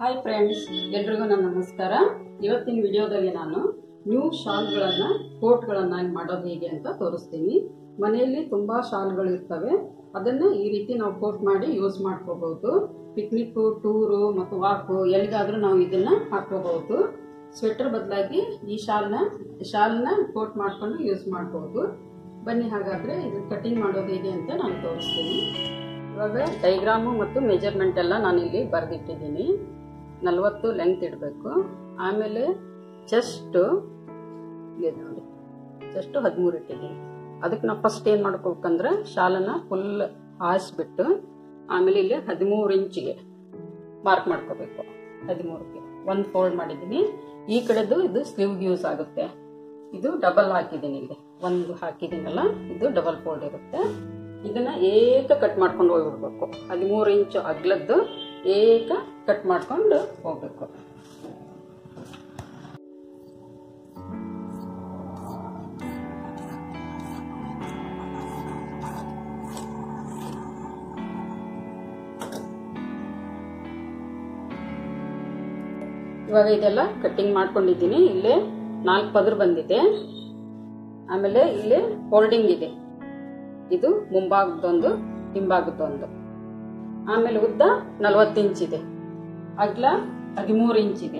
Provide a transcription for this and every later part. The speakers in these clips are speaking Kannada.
ಹಾಯ್ ಫ್ರೆಂಡ್ಸ್ ಎಲ್ರಿಗೂ ನನ್ನ ನಮಸ್ಕಾರ ಇವತ್ತಿನ ವಿಡಿಯೋದಲ್ಲಿ ನಾನು ನ್ಯೂ ಶಾಲ್ಗಳನ್ನ ಕೋಟ್ಗಳನ್ನಾಗಿ ಮಾಡೋದು ಹೇಗೆ ಅಂತ ತೋರಿಸ್ತೀನಿ ಮನೆಯಲ್ಲಿ ತುಂಬಾ ಶಾಲ್ಗಳು ಇರ್ತವೆ ಅದನ್ನ ಈ ರೀತಿ ನಾವು ಕೋಟ್ ಮಾಡಿ ಯೂಸ್ ಮಾಡ್ಕೋಬಹುದು ಪಿಕ್ನಿಕ್ ಟೂರು ಮತ್ತು ವಾಕು ಎಲ್ಲಿಗಾದ್ರೂ ನಾವು ಇದನ್ನ ಹಾಕೋಬಹುದು ಸ್ವೆಟರ್ ಬದಲಾಗಿ ಈ ಶಾಲ್ನ ಶಾಲ್ನ ಕೋಟ್ ಮಾಡ್ಕೊಂಡು ಯೂಸ್ ಮಾಡ್ಬೋದು ಬನ್ನಿ ಹಾಗಾದ್ರೆ ಇದು ಕಟಿಂಗ್ ಮಾಡೋದು ಹೇಗೆ ಅಂತ ನಾನು ತೋರಿಸ್ತೀನಿ ಇವಾಗ ಡೈಗ್ರಾಮು ಮತ್ತು ಮೆಜರ್ಮೆಂಟ್ ಎಲ್ಲ ನಾನು ಇಲ್ಲಿ ಬರೆದಿಟ್ಟಿದ್ದೀನಿ ನಲವತ್ತು ಲೆಂತ್ ಇಡಬೇಕು ಆಮೇಲೆ ಚೆಸ್ಟು ಇದೆ ನೋಡಿ ಚೆಸ್ಟು ಹದಿಮೂರು ಇಟ್ಟಿದ್ದೀನಿ ಅದಕ್ಕೆ ನಾವು ಫಸ್ಟ್ ಏನು ಮಾಡ್ಕೋಬೇಕಂದ್ರೆ ಶಾಲನ್ನ ಫುಲ್ ಹಾಯಿಸ್ಬಿಟ್ಟು ಆಮೇಲೆ ಇಲ್ಲಿ ಹದಿಮೂರು ಇಂಚಿಗೆ ಮಾರ್ಕ್ ಮಾಡ್ಕೋಬೇಕು ಹದಿಮೂರಕ್ಕೆ ಒಂದು ಫೋಲ್ಡ್ ಮಾಡಿದ್ದೀನಿ ಈ ಕಡೆದು ಇದು ಸ್ಲೀವ್ಗೆ ಯೂಸ್ ಆಗುತ್ತೆ ಇದು ಡಬಲ್ ಹಾಕಿದ್ದೀನಿ ಇಲ್ಲಿ ಒಂದು ಹಾಕಿದ್ದೀನಲ್ಲ ಇದು ಡಬಲ್ ಫೋಲ್ಡ್ ಇರುತ್ತೆ ಇದನ್ನ ಏಕ ಕಟ್ ಮಾಡ್ಕೊಂಡು ಹೋಗ್ಬಿಡ್ಬೇಕು ಹದಿಮೂರು ಇಂಚು ಅಗ್ಲದ್ದು ಏಕ ಕಟ್ ಮಾಡ್ಕೊಂಡು ಹೋಗ್ಬೇಕು ಇವಾಗ ಇದೆಲ್ಲ ಕಟ್ಟಿಂಗ್ ಮಾಡ್ಕೊಂಡಿದ್ದೀನಿ ಇಲ್ಲೇ ನಾಲ್ಕು ಪದರು ಬಂದಿದೆ ಆಮೇಲೆ ಇಲ್ಲಿ ಫೋಲ್ಡಿಂಗ್ ಇದೆ ಇದು ಮುಂಭಾಗದೊಂದು ಹಿಂಭಾಗದೊಂದು ಆಮೇಲೆ ಉದ್ದ ನಲವತ್ತು ಇಂಚ್ ಇದೆ ಅಗ್ಲ ಹದಿಮೂರು ಇಂಚ್ ಇದೆ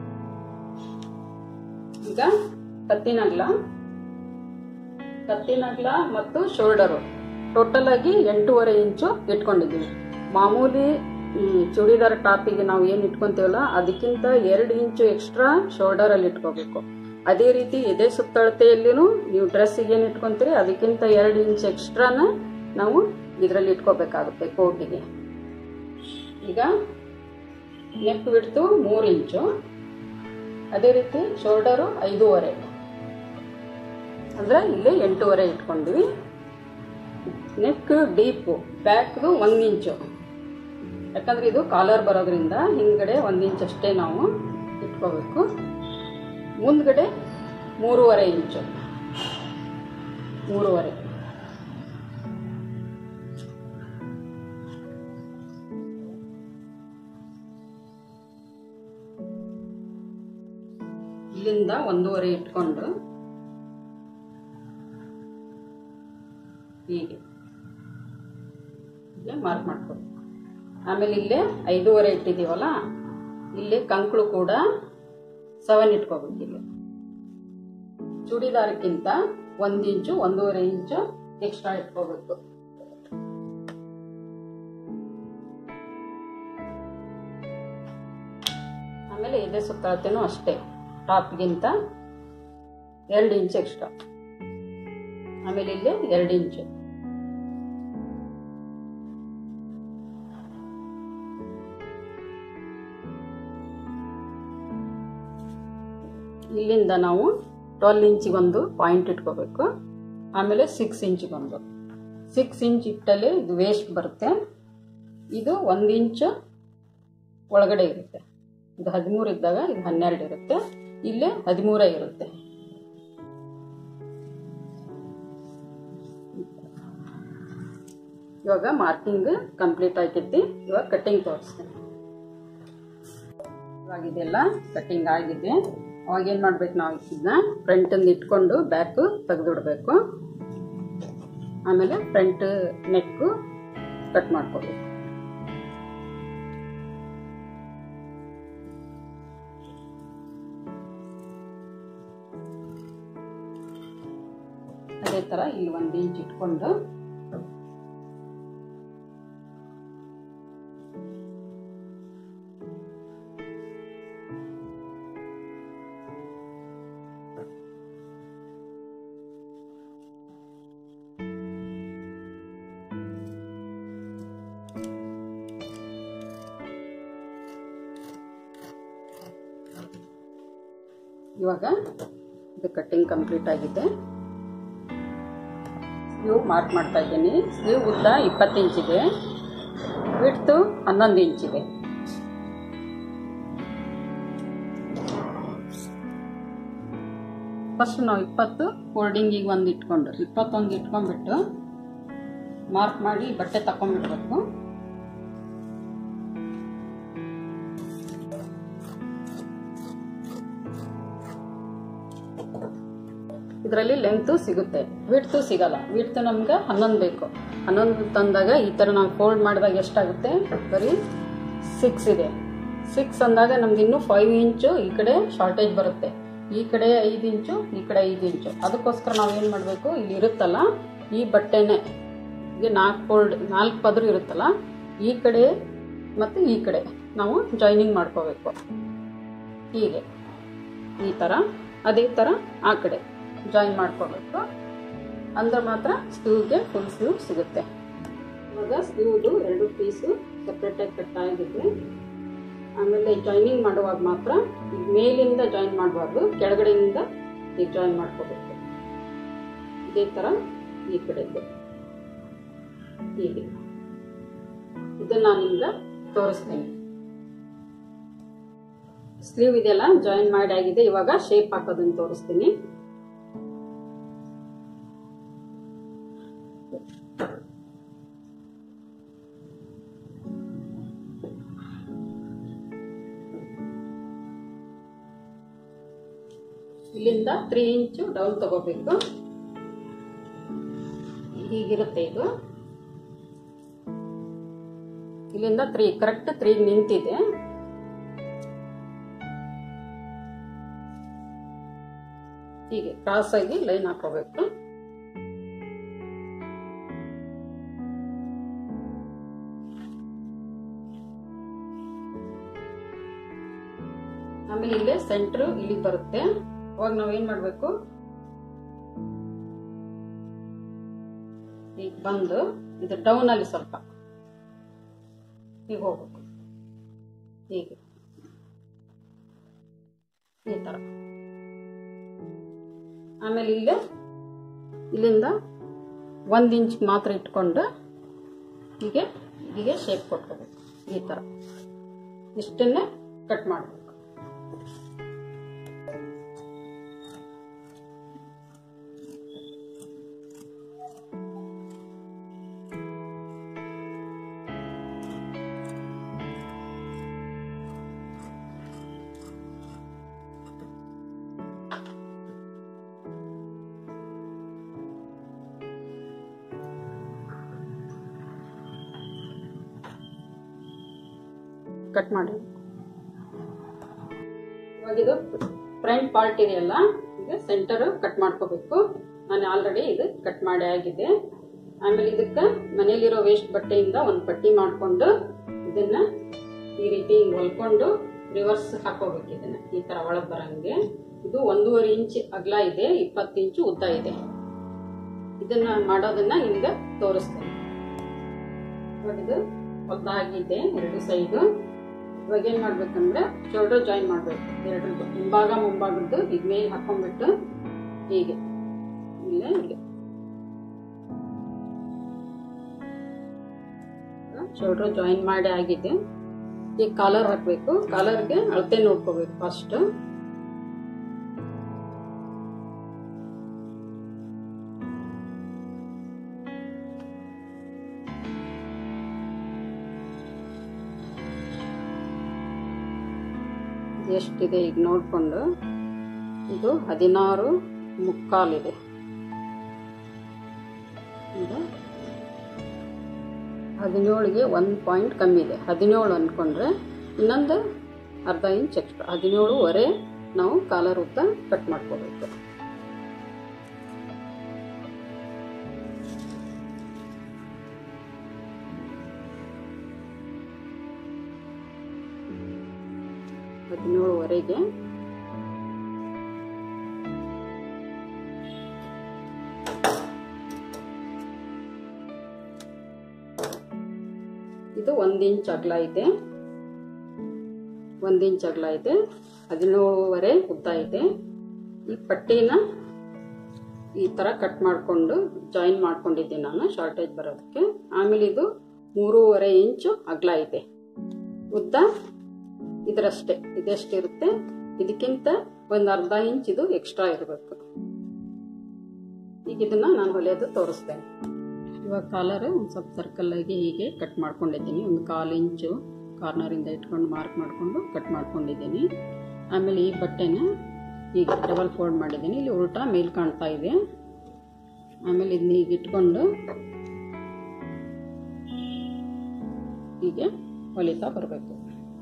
ಈಗ ಕತ್ತಿನಗ್ಲ ಕತ್ತಿನಗ್ಲ ಮತ್ತು ಶೋಲ್ಡರು ಟೋಟಲ್ ಆಗಿ ಎಂಟೂವರೆ ಇಂಚು ಇಟ್ಕೊಂಡಿದ್ದೀವಿ ಮಾಮೂಲಿ ಈ ಚೂಡಿದಾರ್ ಟಾಪಿಗೆ ನಾವು ಏನು ಇಟ್ಕೊಂತೀವಲ್ಲ ಅದಕ್ಕಿಂತ ಎರಡು ಇಂಚು ಎಕ್ಸ್ಟ್ರಾ ಶೋಲ್ಡರ್ ಅಲ್ಲಿ ಇಟ್ಕೋಬೇಕು ಅದೇ ರೀತಿ ಎದೆ ಸುತ್ತಳತೆಯಲ್ಲಿನೂ ನೀವು ಡ್ರೆಸ್ಸಿಗೆ ಏನು ಇಟ್ಕೊಂತೀರಿ ಅದಕ್ಕಿಂತ ಎರಡು ಇಂಚ್ ಎಕ್ಸ್ಟ್ರಾನ ನಾವು ಇದರಲ್ಲಿ ಇಟ್ಕೋಬೇಕಾಗುತ್ತೆ ಕೋಟಿಗೆ ಈಗ ನೆಕ್ ಬಿಡ್ತು ಮೂರು ಇಂಚು ಅದೇ ರೀತಿ ಶೋಲ್ಡರು ಐದೂವರೆ ಅಂದ್ರೆ ಇಲ್ಲಿ ಎಂಟೂವರೆ ಇಟ್ಕೊಂಡ್ವಿ ನೆಕ್ ಡೀಪು ಬ್ಯಾಕ್ದು ಒಂದು ಇಂಚು ಯಾಕಂದ್ರೆ ಇದು ಕಾಲರ್ ಬರೋದ್ರಿಂದ ಹಿಂದ್ಗಡೆ ಒಂದು ಇಂಚ್ ಅಷ್ಟೇ ನಾವು ಇಟ್ಕೋಬೇಕು ಮುಂದ್ಗಡೆ ಮೂರುವರೆ ಇಂಚು ಮೂರುವರೆ ಇಲ್ಲಿಂದ ಒಂದೂವರೆ ಇಟ್ಕೊಂಡು ಹೀಗೆ ಇಲ್ಲೇ ಮಾರ್ಕ್ ಮಾಡ್ಕೋಬೇಕು ಆಮೇಲೆ ಇಲ್ಲೇ ಐದೂವರೆ ಇಟ್ಟಿದ್ದೀವಲ್ಲ ಇಲ್ಲಿ ಕಂಕಳು ಕೂಡ ಸೆವೆನ್ ಇಟ್ಕೋಬೇಕು ಇಲ್ಲಿ ಚೂಡಿದಾರಕ್ಕಿಂತ ಒಂದು ಇಂಚು ಒಂದೂವರೆ ಇಂಚು ಎಕ್ಸ್ಟ್ರಾ ಇಟ್ಕೋಬೇಕು ಆಮೇಲೆ ಇದೇ ಸುತ್ತಳತೆನೂ ಅಷ್ಟೇ ಟಾಪ್ಗಿಂತ ಎರಡು ಇಂಚ್ ಎಕ್ಸ್ಟ್ರಾ ಆಮೇಲೆ ಇಲ್ಲಿ ಎರಡು ಇಂಚು ಇಲ್ಲಿಂದ ನಾವು ಟ್ವೆಲ್ ಇಂಚಿಗೊಂದು ಪಾಯಿಂಟ್ ಇಟ್ಕೋಬೇಕು ಆಮೇಲೆ ಸಿಕ್ಸ್ ಇಂಚಿಗೊಂದು ಸಿಕ್ಸ್ ಇಂಚ್ ಇಟ್ಟಲ್ಲಿ ಇದು ವೇಸ್ಟ್ ಬರುತ್ತೆ ಇದು ಒಂದು ಇಂಚು ಒಳಗಡೆ ಇರುತ್ತೆ ಇದು ಹದಿಮೂರು ಇದ್ದಾಗ ಇದು ಹನ್ನೆರಡು ಇರುತ್ತೆ ಇಲ್ಲೇ ಹದಿಮೂರೇ ಇರುತ್ತೆ ಇವಾಗ ಮಾರ್ಕಿಂಗ್ ಕಂಪ್ಲೀಟ್ ಆಗಿದ್ದಿ ಇವಾಗ ಕಟ್ಟಿಂಗ್ ತೋರಿಸ್ತೀನಿ ಇವಾಗ ಇದೆಲ್ಲ ಕಟ್ಟಿಂಗ್ ಆಗಿದೆ ಅವಾಗ ಏನು ಮಾಡ್ಬೇಕು ನಾವು ಇದನ್ನ ಫ್ರಂಟಿಂದ ಇಟ್ಕೊಂಡು ಬ್ಯಾಕ್ ತೆಗೆದುಬಿಡ್ಬೇಕು ಆಮೇಲೆ ಫ್ರಂಟ್ ನೆಕ್ಕು ಕಟ್ ಮಾಡ್ಕೋಬೇಕು ಅದೇ ಥರ ಇಲ್ಲಿ ಒಂದು ಇಂಚ್ ಇಟ್ಕೊಂಡು ಇವಾಗ ಇದು ಕಟ್ಟಿಂಗ್ ಕಂಪ್ಲೀಟ್ ಆಗಿದೆ ಸ್ಲೀವ್ ಮಾರ್ಕ್ ಮಾಡ್ತಾ ಇದ್ದೀನಿ ಸ್ಲೀವ್ ಉದ್ದ ಇಪ್ಪತ್ತು ಇಂಚಿದೆ ವಿಡ್ತು ಹನ್ನೊಂದು ಇಂಚಿದೆ ಫಸ್ಟ್ ನಾವು ಇಪ್ಪತ್ತು ಫೋಲ್ಡಿಂಗಿಗೆ ಒಂದು ಇಟ್ಕೊಂಡು ಇಪ್ಪತ್ತೊಂದು ಇಟ್ಕೊಂಡ್ಬಿಟ್ಟು ಮಾರ್ಕ್ ಮಾಡಿ ಬಟ್ಟೆ ತಕೊಂಡ್ಬಿಡ್ಬೇಕು ಇದರಲ್ಲಿ ಲೆಂತು ಸಿಗುತ್ತೆ ವಿಡ್ತು ಸಿಗಲ್ಲ ವಿಡ್ತು ನಮ್ಗೆ ಹನ್ನೊಂದು ಬೇಕು ಹನ್ನೊಂದು ತಂದಾಗ ಈ ಥರ ನಾವು ಫೋಲ್ಡ್ ಮಾಡಿದಾಗ ಎಷ್ಟಾಗುತ್ತೆ ಬರೀ ಸಿಕ್ಸ್ ಇದೆ ಸಿಕ್ಸ್ ಅಂದಾಗ ನಮ್ಗೆ ಇನ್ನೂ ಫೈವ್ ಇಂಚು ಈ ಕಡೆ ಶಾರ್ಟೇಜ್ ಬರುತ್ತೆ ಈ ಕಡೆ ಐದು ಇಂಚು ಈ ಕಡೆ ಐದು ಇಂಚು ಅದಕ್ಕೋಸ್ಕರ ನಾವೇನು ಮಾಡಬೇಕು ಇಲ್ಲಿ ಇರುತ್ತಲ್ಲ ಈ ಬಟ್ಟೆನೆ ಈಗ ನಾಲ್ಕು ಫೋಲ್ಡ್ ನಾಲ್ಕು ಪದರು ಇರುತ್ತಲ್ಲ ಈ ಕಡೆ ಮತ್ತು ಈ ಕಡೆ ನಾವು ಜಾಯ್ನಿಂಗ್ ಮಾಡ್ಕೋಬೇಕು ಹೀಗೆ ಈ ಥರ ಅದೇ ಥರ ಆ ಕಡೆ ಜಾಯಿನ್ ಮಾಡ್ಕೋಬೇಕು ಅಂದ್ರೆ ಮಾತ್ರ ಸ್ಲೀವ್ಗೆ ಫುಲ್ ಸ್ಲೀವ್ ಸಿಗುತ್ತೆ ಇವಾಗ ಸ್ಲೀವ್ದು ಎರಡು ಪೀಸು ಸಪ್ರೇಟಾಗಿ ಕಟ್ ಆಗಿದೆ ಆಮೇಲೆ ಜಾಯ್ನಿಂಗ್ ಮಾಡುವಾಗ ಮಾತ್ರ ಈಗ ಮೇಲಿಂದ ಜಾಯಿನ್ ಮಾಡಬಾರ್ದು ಕೆಳಗಡೆಯಿಂದ ಈಗ ಜಾಯಿನ್ ಮಾಡ್ಕೋಬೇಕು ಇದೇ ಥರ ಈ ಕಡೆದು ಹೀಗೆ ಇದನ್ನ ನಾನು ನಿಮ್ಗೆ ತೋರಿಸ್ತೀನಿ ಸ್ಲೀವ್ ಇದೆಲ್ಲ ಜಾಯಿನ್ ಮಾಡಿ ಆಗಿದೆ ಇವಾಗ ಶೇಪ್ ಹಾಕೋದನ್ನ ತೋರಿಸ್ತೀನಿ ಇಲ್ಲಿಂದ ತ್ರೀ ಇಂಚು ಡೌನ್ ತಗೋಬೇಕು ಹೀಗಿರುತ್ತೆ ಇದು ಇಲ್ಲಿಂದ ತ್ರೀ ಕರೆಕ್ಟ್ ತ್ರೀ ನಿಂತಿದೆ ಹೀಗೆ ಕ್ರಾಸ್ ಆಗಿ ಲೈನ್ ಹಾಕೋಬೇಕು ಆಮೇಲೆ ಇಲ್ಲೇ ಸೆಂಟ್ರ್ ಇಲ್ಲಿ ಬರುತ್ತೆ ಅವಾಗ ನಾವ್ ಏನ್ ಮಾಡ್ಬೇಕು ಈಗ ಬಂದು ಇದು ಡೌನ್ ಅಲ್ಲಿ ಸ್ವಲ್ಪ ಹೀಗೆ ಹೋಗ್ಬೇಕು ಹೀಗೆ ಈ ತರ ಆಮೇಲೆ ಇಲ್ಲೇ ಇಲ್ಲಿಂದ ಒಂದು ಇಂಚ್ ಮಾತ್ರ ಇಟ್ಕೊಂಡು ಹೀಗೆ ಹೀಗೆ ಶೇಪ್ ಕೊಟ್ಕೋಬೇಕು ಈ ಥರ ಇಷ್ಟನ್ನೇ ಕಟ್ ಮಾಡಬೇಕು ಕಟ್ ಮಾಡಿ ಇವಾಗ ಇದು ಫ್ರಂಟ್ ಪಾರ್ಟ್ ಇದೆಯಲ್ಲ ಈಗ ಸೆಂಟರ್ ಕಟ್ ಮಾಡ್ಕೋಬೇಕು ನಾನು ಆಲ್ರೆಡಿ ಇದು ಕಟ್ ಮಾಡಿ ಆಗಿದೆ ಆಮೇಲೆ ಇದಕ್ಕೆ ಮನೇಲಿರೋ ವೇಸ್ಟ್ ಬಟ್ಟೆಯಿಂದ ಒಂದು ಪಟ್ಟಿ ಮಾಡಿಕೊಂಡು ಇದನ್ನ ಈ ರೀತಿ ಹೊಲ್ಕೊಂಡು ರಿವರ್ಸ್ ಹಾಕೋಬೇಕು ಇದನ್ನ ಈ ತರ ಒಳಗೆ ಬರಂಗೆ ಇದು ಒಂದೂವರೆ ಇಂಚ್ ಅಗಲ ಇದೆ ಇಪ್ಪತ್ತು ಇಂಚು ಉದ್ದ ಇದೆ ಇದನ್ನ ಮಾಡೋದನ್ನ ನಿಮ್ಗೆ ತೋರಿಸ್ತೇನೆ ಇವಾಗ ಇದು ಹೊಲ್ದಾಗಿದೆ ಎರಡು ಸೈಡು ಇವಾಗ ಏನ್ ಮಾಡ್ಬೇಕಂದ್ರೆ ಶೋಲ್ಡರ್ ಜಾಯಿನ್ ಮಾಡ್ಬೇಕು ಎರಡರದ್ದು ಹಿಂಭಾಗ ಮುಂಭಾಗದ್ದು ಈಗ ಮೇಲೆ ಹಾಕೊಂಡ್ಬಿಟ್ಟು ಹೀಗೆ ಇಲ್ಲೇ ಹೀಗೆ ಶೋಲ್ಡರ್ ಜಾಯಿನ್ ಮಾಡಿ ಆಗಿದೆ ಈಗ ಕಾಲರ್ ಹಾಕ್ಬೇಕು ಕಾಲರ್ಗೆ ಅಳತೆ ನೋಡ್ಕೋಬೇಕು ಫಸ್ಟ್ ಎಷ್ಟಿದೆ ಈಗ ನೋಡಿಕೊಂಡು ಇದು ಹದಿನಾರು ಮುಕ್ಕಾಲಿದೆ ಇದು ಹದಿನೇಳಿಗೆ ಒಂದು ಪಾಯಿಂಟ್ ಕಮ್ಮಿ ಇದೆ ಹದಿನೇಳು ಅಂದ್ಕೊಂಡ್ರೆ ಇನ್ನೊಂದು ಅರ್ಧ ಇಂಚ್ ಎಕ್ಸ್ಟ್ರಾ ಹದಿನೇಳುವರೆ ನಾವು ಕಾಲರ್ ಉದ್ದ ಕಟ್ ಮಾಡ್ಕೋಬೇಕು ಹದಿನೇಳುವರೆಗೆ ಇದು ಒಂದು ಇಂಚ್ ಅಗಲ ಇದೆ ಒಂದು ಇಂಚ್ ಅಗಲ ಇದೆ ಹದಿನೇಳುವರೆ ಉದ್ದ ಇದೆ ಈ ಪಟ್ಟಿನ ಈ ಥರ ಕಟ್ ಮಾಡಿಕೊಂಡು ಜಾಯಿನ್ ಮಾಡ್ಕೊಂಡಿದ್ದೀನಿ ನಾನು ಶಾರ್ಟೇಜ್ ಬರೋದಕ್ಕೆ ಆಮೇಲೆ ಇದು ಮೂರುವರೆ ಇಂಚು ಅಗಲ ಇದೆ ಉದ್ದ ಇದರಷ್ಟೇ ಇದೆಷ್ಟಿರುತ್ತೆ ಇದಕ್ಕಿಂತ ಒಂದು ಅರ್ಧ ಇಂಚ್ ಇದು ಎಕ್ಸ್ಟ್ರಾ ಇರಬೇಕು ಈಗ ಇದನ್ನ ನಾನು ಹೊಲಿಯೋದು ತೋರಿಸ್ತೇನೆ ಇವಾಗ ಕಾಲರ್ ಒಂದು ಸ್ವಲ್ಪ ಸರ್ಕಲ್ ಆಗಿ ಹೀಗೆ ಕಟ್ ಮಾಡ್ಕೊಂಡಿದ್ದೀನಿ ಒಂದು ಕಾಲು ಇಂಚು ಕಾರ್ನರಿಂದ ಇಟ್ಕೊಂಡು ಮಾರ್ಕ್ ಮಾಡಿಕೊಂಡು ಕಟ್ ಮಾಡ್ಕೊಂಡಿದ್ದೀನಿ ಆಮೇಲೆ ಈ ಬಟ್ಟೆನ ಈಗ ಡಬಲ್ ಫೋಲ್ಡ್ ಮಾಡಿದ್ದೀನಿ ಇಲ್ಲಿ ಉಲ್ಟಾ ಮೇಲ್ ಕಾಣ್ತಾ ಇದೆ ಆಮೇಲೆ ಇದನ್ನ ಈಗ ಇಟ್ಕೊಂಡು ಹೀಗೆ ಹೊಲಿತಾ ಬರಬೇಕು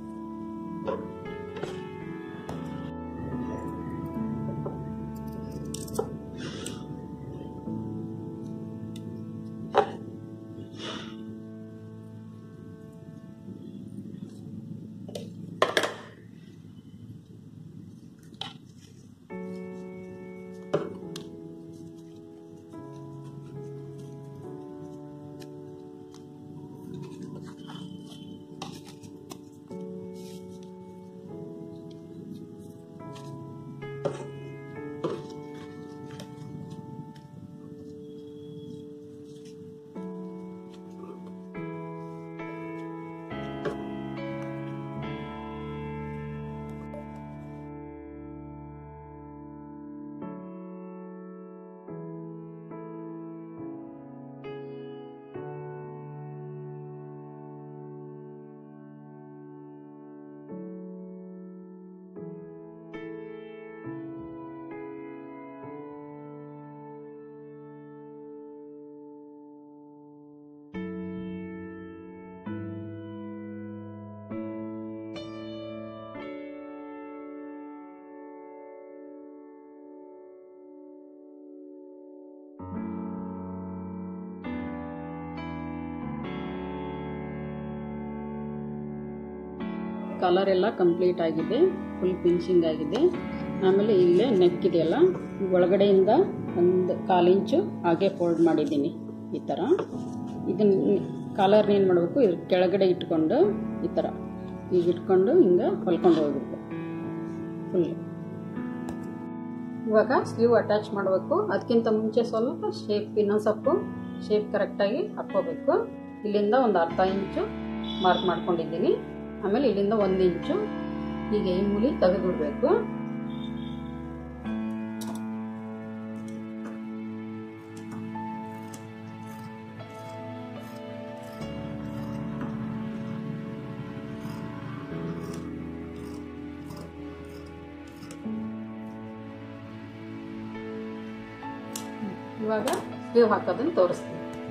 ಕಲರ್ ಎಲ್ಲ ಕಂಪ್ಲೀಟ್ ಆಗಿದೆ ಫುಲ್ ಫಿನಿಶಿಂಗ್ ಆಗಿದೆ ಆಮೇಲೆ ಇಲ್ಲೇ ನೆಕ್ ಇದೆಯಲ್ಲ ಈ ಒಳಗಡೆಯಿಂದ ಒಂದು ಕಾಲು ಇಂಚು ಹಾಗೆ ಫೋಲ್ಡ್ ಮಾಡಿದ್ದೀನಿ ಈ ಥರ ಇದನ್ನ ಕಾಲರ್ನ ಏನು ಮಾಡಬೇಕು ಇದ್ರ ಕೆಳಗಡೆ ಇಟ್ಕೊಂಡು ಈ ಥರ ಈಗ ಇಟ್ಕೊಂಡು ಹಿಂಗೆ ಹೊಲ್ಕೊಂಡು ಹೋಗ್ಬೇಕು ಫುಲ್ ಇವಾಗ ಸ್ಲೀವ್ ಅಟ್ಯಾಚ್ ಮಾಡಬೇಕು ಅದಕ್ಕಿಂತ ಮುಂಚೆ ಸ್ವಲ್ಪ ಶೇಪ್ ಇನ್ನೊಂದು ಸ್ವಲ್ಪ ಶೇಪ್ ಕರೆಕ್ಟಾಗಿ ಹಾಕ್ಕೋಬೇಕು ಇಲ್ಲಿಂದ ಒಂದು ಅರ್ಧ ಇಂಚು ಮಾರ್ಕ್ ಮಾಡ್ಕೊಂಡಿದ್ದೀನಿ ಆಮೇಲೆ ಇಲ್ಲಿಂದ ಒಂದು ಇಂಚು ಹೀಗೆ ಈ ಮೂಲಿ ತೆಗೆದುಬಿಡ್ಬೇಕು ಇವಾಗ ಸ್ಲೀವ್ ಹಾಕೋದನ್ನು ತೋರಿಸ್ತೀನಿ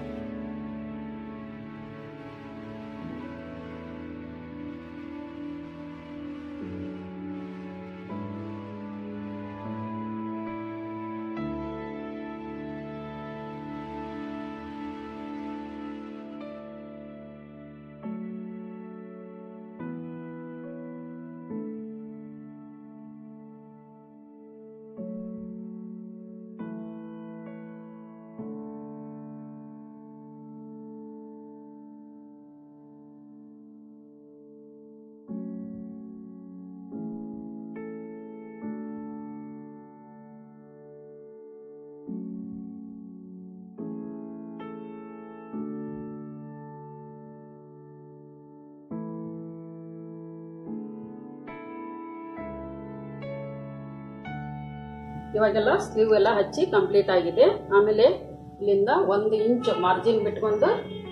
ಇವಾಗೆಲ್ಲ ಸ್ಲೀವ್ ಎಲ್ಲ ಹಚ್ಚಿ ಕಂಪ್ಲೀಟ್ ಆಗಿದೆ ಆಮೇಲೆ ಇಲ್ಲಿಂದ ಒಂದು ಇಂಚ್ ಮಾರ್ಜಿನ್ ಬಿಟ್ಕೊಂಡು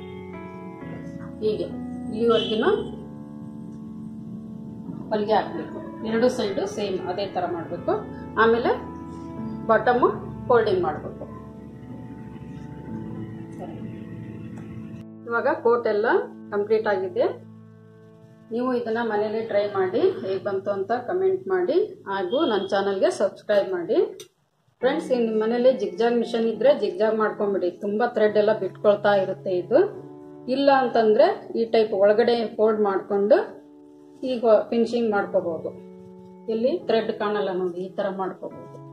ಹೀಗೆ ಇಲ್ಲಿವರೆಗಿನ ಹೊಲಿಗೆ ಹಾಕಬೇಕು ಎರಡು ಸೈಡು ಸೇಮ್ ಅದೇ ಥರ ಮಾಡಬೇಕು ಆಮೇಲೆ ಬಾಟಮು ಫೋಲ್ಡಿಂಗ್ ಮಾಡಬೇಕು ಇವಾಗ ಕೋಟ್ ಎಲ್ಲ ಕಂಪ್ಲೀಟ್ ಆಗಿದೆ ನೀವು ಇದನ್ನ ಮನೇಲಿ ಟ್ರೈ ಮಾಡಿ ಹೇಗೆ ಬಂತು ಅಂತ ಕಮೆಂಟ್ ಮಾಡಿ ಹಾಗೂ ನನ್ನ ಚಾನಲ್ಗೆ ಸಬ್ಸ್ಕ್ರೈಬ್ ಮಾಡಿ ಫ್ರೆಂಡ್ಸ್ ನಿಮ್ಮ ಮನೇಲಿ ಜಿಗ್ಜಾಗ್ ಮಿಷನ್ ಇದ್ರೆ ಜಿಗ್ಜಾಗ್ ಮಾಡ್ಕೊಂಬಿಡಿ ತುಂಬ ಥ್ರೆಡ್ ಎಲ್ಲ ಬಿಟ್ಕೊಳ್ತಾ ಇರುತ್ತೆ ಇದು ಇಲ್ಲ ಅಂತಂದ್ರೆ ಈ ಟೈಪ್ ಒಳಗಡೆ ಫೋಲ್ಡ್ ಮಾಡಿಕೊಂಡು ಈಗ ಫಿನಿಶಿಂಗ್ ಮಾಡ್ಕೋಬಹುದು ಇಲ್ಲಿ ಥ್ರೆಡ್ ಕಾಣಲ್ಲ ನೋಡಿ ಈ ಥರ ಮಾಡ್ಕೋಬಹುದು